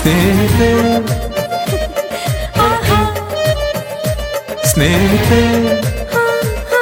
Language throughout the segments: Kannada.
ಸ್ನೇಹಿತೆ ಆಹಾ ಸ್ನೇಹಿತೆ ಹಾ ಹಾ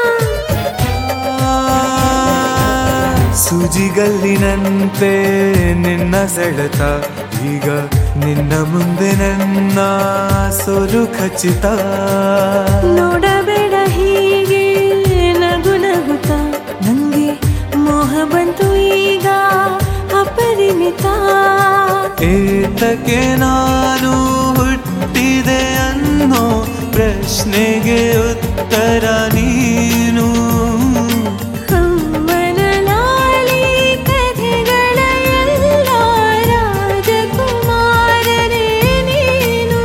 ಸೂಜಿಗಲ್ಲಿನಂತೆ ನಿನ್ನ ಸೆಳೆತ ಈಗ ನಿನ್ನ ಮುಂದೆ ನನ್ನ ಸೋಲು ಖಚಿತ ನೋಡಬೇಡ ಹೀಗೆ ನಗು ನಗುತ್ತ ನಂಗೆ ಮೋಹ ಬಂತು ಈಗ ಅಪರಿಮಿತ ಏತಕ್ಕೆ ನಾನು ಹುಟ್ಟಿದೆ ಅನ್ನೋ ಪ್ರಶ್ನೆಗೆ ಉತ್ತರ ನೀನು ಕಮ್ಮನ ಲಾಲಿ ಕಥೆಗಳ ಎಲ್ಲ ರಾಜಕುಮಾರನೇ ನೀನು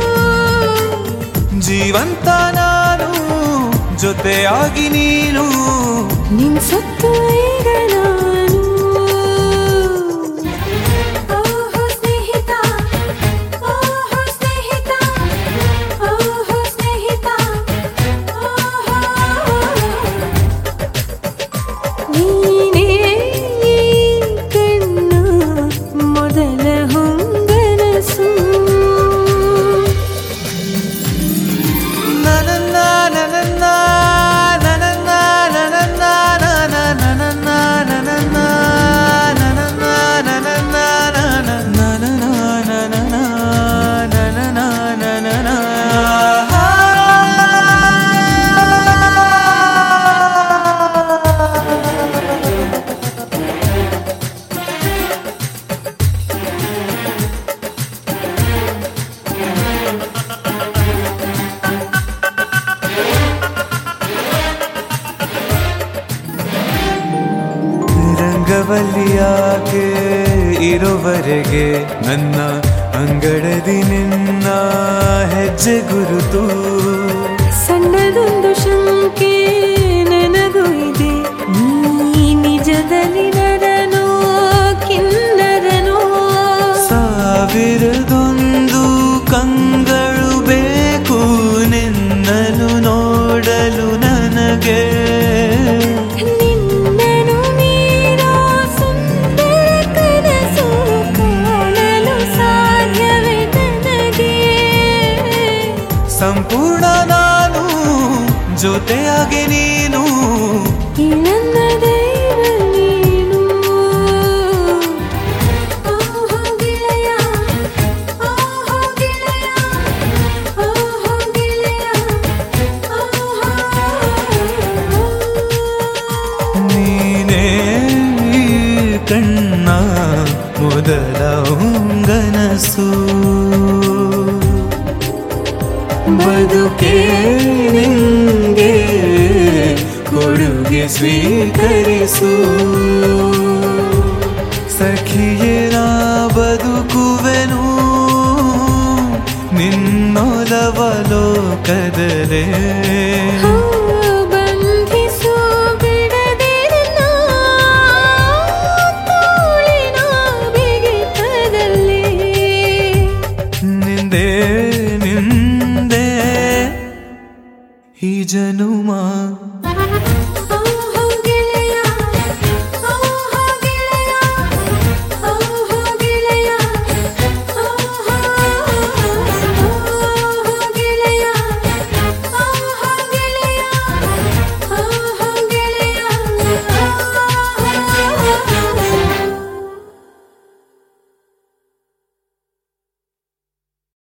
ಜೀವಂತ ನಾನು ಜೊತೆಯಾಗಿ ನೀನು ನಿನ್ ಸತ್ತು ಈಗ ನಾನು ಓಹೋ ಸ್ನೇಹಿತ ಓಹೋ ಸ್ನೇಹಿತ ಓಹೋ ಸ್ನೇಹಿತ ಓಹೋ ನೀನೇ ಈ ಕಣ್ಣು ಮೊದಲ ಹೊಂಗನಸು ನನನ್ನ ನನನ್ನ ನನನ್ನ ನನನ್ನ ನನನ್ನ ನನನ್ನ ನನನ್ನ ನನನ್ನ ನನನ್ನ ನನನ್ನ ನನನ್ನ ನನನ್ನ ರಂಗವಲ್ಲಿಯಾಕೆ ಇರುವರೆಗೆ ನನ್ನ ಅಂಗಡದಿ ನಿನ್ನ ಹೆಜ್ಜೆ ಗುರುತು ಸಣ್ಣದೊಂದು ಶಂಕೆ ನನಗೂ ಇದೆ ನೀ ನಿಜದಲ್ಲಿ ನರನೋ ಕಿನ್ನರನೋ ಸಾವಿರದೊಂದು ಕಂಗಳು ಬೇಕು ನಿನ್ನನು ನೋಡಲು ನನಗೆ ನಿನ್ನನು ಮೀರೋ ಸುಂದರ ಕನಸು ಕಾಣಲು ಸಾಧ್ಯವೇ ನನಗೆ ಸಂಪೂರ್ಣ ನಾನು ಜೊತೆಯಾಗಿ ನೀನು ಈ ನನ್ನ ದೈವ ನೀನು ಓಹೋ ಗೆಳೆಯ ಓಹೋ ಗೆಳೆಯ ಓಹೋ ಗೆಳೆಯ ಓಹೋ ನೀನೇ ಈ ಕಣ್ಣ ಮೊದಲ ಉಂಗನಸು ಬದುಕೆ ನಿಂಗೆ ಕೊಡುಗೆ ಸ್ವೀಕರಿಸು ಸಖಿಯೇ ನಾ ಬದುಕುವೆನು ನಿನ್ನೊಲವಲೋಕದಲೇ ಹೋ ಬಂಧಿಸು ಬಿಡದಿರನ್ನ ತೋಳಿನ ಬಿಗಿತದಲ್ಲಿ ನಿಂದೆ ನಿಂದೆ ಈ ಜನುಮ